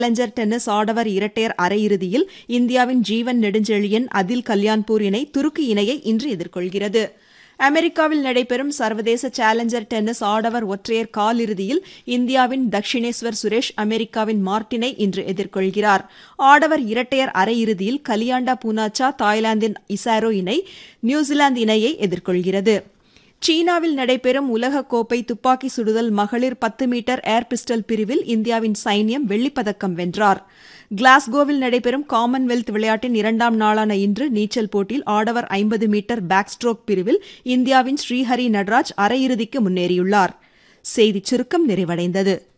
challenger tennis ஆடவர் இரட்டையர் அரையிறுதியில் இந்தியாவின் ஜீவன் நெடுஞ்செழியன் அதில் கல்யாண்பூர் இணை துருக்கி இணையை இன்று எதிர்கொள்கிறது அமெரிக்காவில் நடைபெறும் சர்வதேச சேலஞ்சர் டென்னிஸ் ஆடவர் ஒற்றையர் காலிறுதியில் இந்தியாவின் தக்ஷிணேஸ்வர் சுரேஷ் அமெரிக்காவின் மார்டினை இன்று எதிர்கொள்கிறார் ஆடவர் இரட்டையர் அரையிறுதியில் கலியாண்டா பூனாச்சா தாய்லாந்தின் இசாரோ இணை நியூசிலாந்து இணையை எதிர்கொள்கிறது சீனாவில் நடைபெறும் உலகக்கோப்பை துப்பாக்கி சுடுதல் மகளிர் பத்து மீட்டர் ஏர் பிஸ்டல் பிரிவில் இந்தியாவின் சைன்யம் வெள்ளிப்பதக்கம் வென்றார் கிளாஸ்கோவில் நடைபெறும் காமன்வெல்த் விளையாட்டின் இரண்டாம் நாளான இன்று நீச்சல் போட்டியில் ஆடவர் ஐம்பது மீட்டர் பேக் ஸ்ட்ரோக் பிரிவில் இந்தியாவின் ஸ்ரீஹரி நடராஜ் அரையிறுதிக்கு முன்னேறியுள்ளார் செய்திச் சுருக்கம் நிறைவடைந்தது